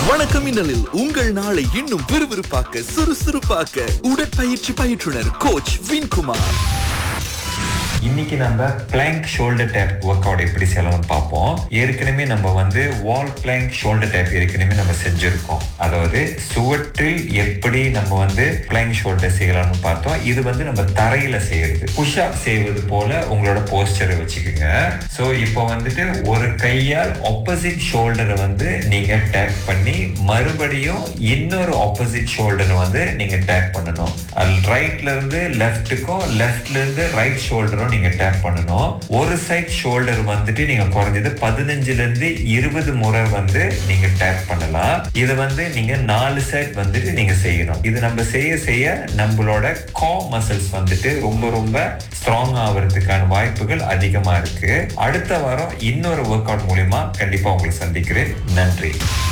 வணக்கம் இன்னலில் உங்கள் நாளை இன்னும் விறுவிறுப்பாக்க சுறுசுறுப்பாக்க உடற்பயிற்சி பயிற்றுனர் கோச் வின்குமார் இன்னைக்கு நம்ம plank shoulder tap workout எப்படி செய்யலாம்னு பார்ப்போம் ஏற்கனவே நம்ம வந்து வால் பிளாங்க் ஷோல்டர் டேப் ஏற்கனவே நம்ம செஞ்சிருக்கோம் அதாவது சுவற்றில் எப்படி நம்ம வந்து பிளாங்க் ஷோல்டர் செய்யலாம்னு பார்த்தோம் இது வந்து நம்ம தரையில செய்யறது புஷ் அப் செய்வது போல உங்களோட போஸ்டரை வச்சுக்கோங்க ஸோ இப்போ வந்துட்டு ஒரு கையால் ஆப்போசிட் ஷோல்டரை வந்து நீங்க டேப் பண்ணி மறுபடியும் இன்னொரு ஆப்போசிட் ஷோல்டரை வந்து நீங்க டேப் பண்ணணும் ரைட்ல இருந்து லெஃப்ட்டுக்கும் லெஃப்ட்ல இருந்து ரைட் ஷோல்டரும் நீங்க டேப் பண்ணணும் ஒரு சைட் ஷோல்டர் வந்துட்டு நீங்க குறைஞ்சது பதினஞ்சுல இருந்து இருபது முறை வந்து நீங்க டேப் பண்ணலாம் இது வந்து நீங்க நாலு சைட் வந்துட்டு நீங்க செய்யணும் இது நம்ம செய்ய செய்ய நம்மளோட கா மசில்ஸ் வந்துட்டு ரொம்ப ரொம்ப ஸ்ட்ராங் ஆகிறதுக்கான வாய்ப்புகள் அதிகமா இருக்கு அடுத்த வாரம் இன்னொரு ஒர்க் அவுட் மூலியமா கண்டிப்பா உங்களை சந்திக்கிறேன் நன்றி